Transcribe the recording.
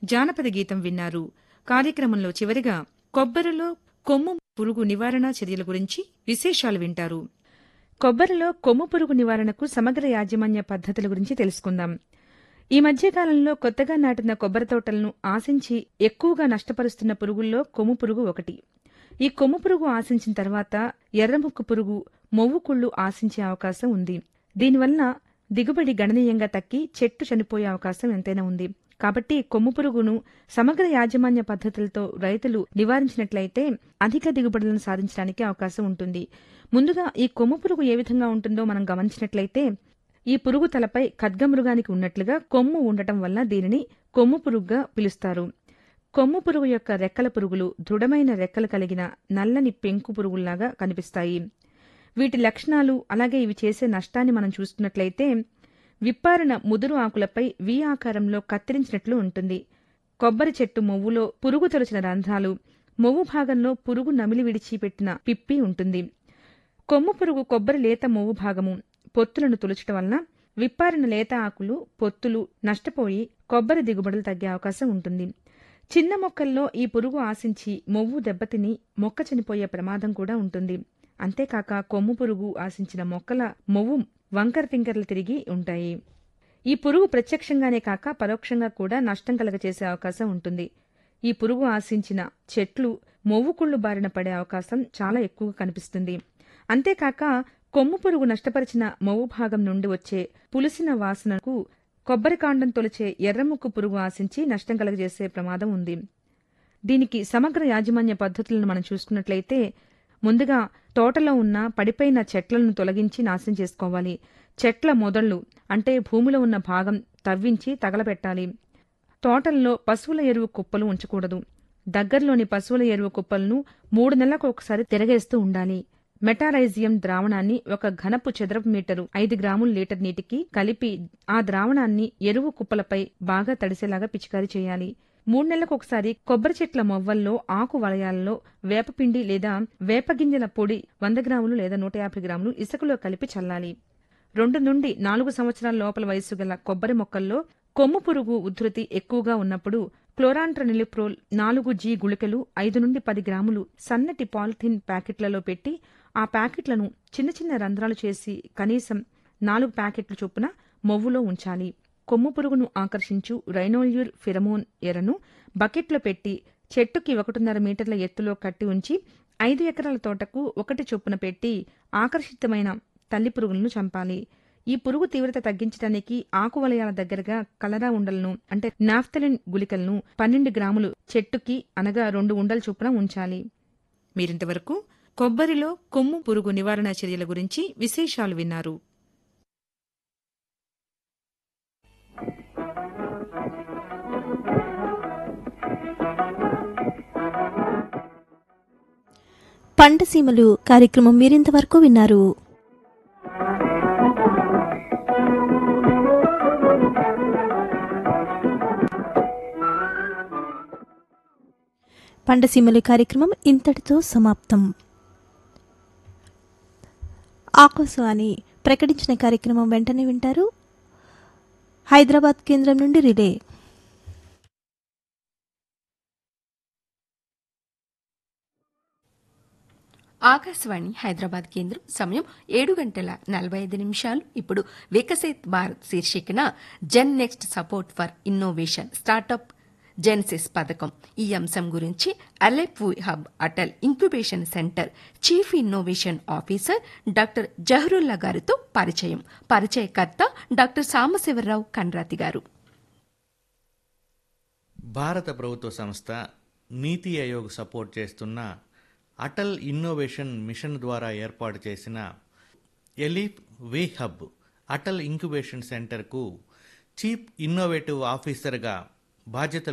జానపద గీతం విన్నారు కార్యక్రమంలో చివరిగా కొబ్బరిలో కొమ్ము పురుగు నివారణ చర్యల గురించి విశేషాలు వింటారు కొబ్బరిలో కొమ్ము పురుగు నివారణకు సమగ్ర యాజమాన్య పద్ధతుల గురించి తెలుసుకుందాం ఈ మధ్యకాలంలో కొత్తగా నాటిన కొబ్బరి తోటలను ఆశించి ఎక్కువగా నష్టపరుస్తున్న పురుగుల్లో కొమ్ము పురుగు ఒకటి ఈ కొమ్ము పురుగు ఆశించిన తర్వాత ఎర్రముక్కు పురుగు మొవ్వు కుళ్ళు ఆశించే అవకాశం ఉంది దీనివల్ల దిగుబడి గణనీయంగా తగ్గి చెట్టు చనిపోయే అవకాశం ఎంతైనా ఉంది కాబట్టి కొమ్ము పురుగును సమగ్ర యాజమాన్య పద్ధతులతో రైతులు నివారించినట్లయితే అధిక దిగుబడులను సాధించడానికి అవకాశం ఉంటుంది ముందుగా ఈ కొమ్ము పురుగు ఏ విధంగా ఉంటుందో మనం గమనించినట్లయితే ఈ పురుగు తలపై ఖడ్గమృగానికి ఉన్నట్లుగా కొమ్ము ఉండటం వల్ల దీనిని కొమ్ము పురుగుగా పిలుస్తారు కొమ్ము పురుగు యొక్క రెక్కల పురుగులు దృఢమైన రెక్కలు కలిగిన నల్లని పెంకు పురుగుల్లాగా కనిపిస్తాయి వీటి లక్షణాలు అలాగే ఇవి చేసే నష్టాన్ని మనం చూస్తున్నట్లయితే విప్పారిన ముదురు ఆకులపై వి ఆకారంలో కత్తిరించినట్లు ఉంటుంది కొబ్బరి చెట్టు మొవ్వులో పురుగు తొలచిన రంధ్రాలు మొవ్వు భాగంలో పురుగు నమిలి విడిచిపెట్టిన పిప్పి ఉంటుంది కొమ్ము పురుగు కొబ్బరి లేత మొవ్వు భాగము పొత్తులను తులచటం వలన విప్పారిన లేత ఆకులు పొత్తులు నష్టపోయి కొబ్బరి దిగుబడులు తగ్గే అవకాశం ఉంటుంది చిన్న మొక్కల్లో ఈ పురుగు ఆశించి మొవ్వు దెబ్బతిని మొక్క చనిపోయే ప్రమాదం కూడా ఉంటుంది అంతేకాక కొమ్ము పురుగు ఆశించిన మొక్కల మొవ్వు వంకర టింకర్లు తిరిగి ఉంటాయి ఈ పురుగు ప్రత్యక్షంగానే కాక పరోక్షంగా కూడా నష్టం కలగచేసే అవకాశం ఉంటుంది ఈ పురుగు ఆశించిన చెట్లు మొవ్వు కుళ్ళు బారిన పడే అవకాశం చాలా ఎక్కువగా కనిపిస్తుంది అంతేకాక కొమ్ము పురుగు నష్టపరిచిన మొవ్వు భాగం నుండి వచ్చే పులిసిన వాసనకు కొబ్బరికాండం తొలిచే ఎర్రముక్కు పురుగు ఆశించి నష్టం కలగజేసే ప్రమాదం ఉంది దీనికి సమగ్ర యాజమాన్య పద్ధతులను మనం చూసుకున్నట్లయితే ముందుగా తోటలో ఉన్న పడిపోయిన చెట్లను తొలగించి నాశనం చేసుకోవాలి చెట్ల మొదళ్ళు అంటే భూమిలో ఉన్న భాగం తవ్వించి తగలబెట్టాలి తోటల్లో పశువుల ఎరువు కుప్పలు ఉంచకూడదు దగ్గరలోని పశువుల ఎరువు కుప్పలను మూడు నెలలకు ఒకసారి తిరగేస్తూ ఉండాలి మెటారైజియం ద్రావణాన్ని ఒక ఘనపు చదరపు మీటరు ఐదు గ్రాముల లీటర్ నీటికి కలిపి ఆ ద్రావణాన్ని ఎరువు కుప్పలపై బాగా తడిసేలాగా పిచికారీ చేయాలి మూడు నెలలకు ఒకసారి కొబ్బరి చెట్ల మొవ్వల్లో ఆకు వలయాల్లో వేపపిండి లేదా వేపగింజల పొడి వంద గ్రాములు లేదా నూట యాభై గ్రాములు ఇసుకలో కలిపి చల్లాలి రెండు నుండి నాలుగు సంవత్సరాల లోపల వయసు గల కొబ్బరి మొక్కల్లో కొమ్ము పురుగు ఉధృతి ఎక్కువగా ఉన్నప్పుడు క్లోరాంట్రనిలిప్రోల్ నాలుగు జీ గుళికలు ఐదు నుండి పది గ్రాములు సన్నటి పాలిథిన్ ప్యాకెట్లలో పెట్టి ఆ ప్యాకెట్లను చిన్న చిన్న రంధ్రాలు చేసి కనీసం నాలుగు ప్యాకెట్ల చొప్పున మొవ్వులో ఉంచాలి కొమ్ము పురుగును ఆకర్షించు రైనోల్యూర్ ఫిరమోన్ ఎరను బకెట్లో పెట్టి చెట్టుకి ఒకటిన్నర మీటర్ల ఎత్తులో కట్టి ఉంచి ఐదు ఎకరాల తోటకు ఒకటి చొప్పున పెట్టి ఆకర్షితమైన తల్లి పురుగులను చంపాలి ఈ పురుగు తీవ్రత తగ్గించడానికి ఆకు వలయాల దగ్గరగా కలరా ఉండలను అంటే నాఫ్తలిన్ గుళికలను పన్నెండు గ్రాములు చెట్టుకి అనగా రెండు ఉండల చొప్పున ఉంచాలి మీరింతవరకు కొబ్బరిలో కొమ్ము పురుగు నివారణ చర్యల గురించి విశేషాలు విన్నారు పంటసీమలు కార్యక్రమం మీరింతవరకు విన్నారు పంటసీమలు కార్యక్రమం ఇంతటితో సమాప్తం ఆకాశవాణి ప్రకటించిన కార్యక్రమం వెంటనే వింటారు హైదరాబాద్ కేంద్రం నుండి రిలే ఆకాశవాణి హైదరాబాద్ కేంద్రం సమయం ఏడు గంటల నలభై ఐదు నిమిషాలు ఇప్పుడు వికసిత్ భారత్ శీర్షికన Gen Next support for innovation startup Genesis పథకం ఈ అంశం గురించి ALEAP hub Atal incubation centre chief innovation officer doctor Zaharulla గారితో పరిచయం పరిచయకర్త డాక్టర్ సాంబశివరావు కండ్రాతి గారు భారత ప్రభుత్వ సంస్థ నీతి ఆయోగ్ సపోర్ట్ చేస్తున్న అటల్ ఇన్నోవేషన్ మిషన్ ద్వారా ఏర్పాటు చేసిన ఎలీఫ్ వే హబ్ అటల్ ఇంక్యుబేషన్ సెంటర్కు చీఫ్ ఇన్నోవేటివ్ ఆఫీసర్గా బాధ్యతలు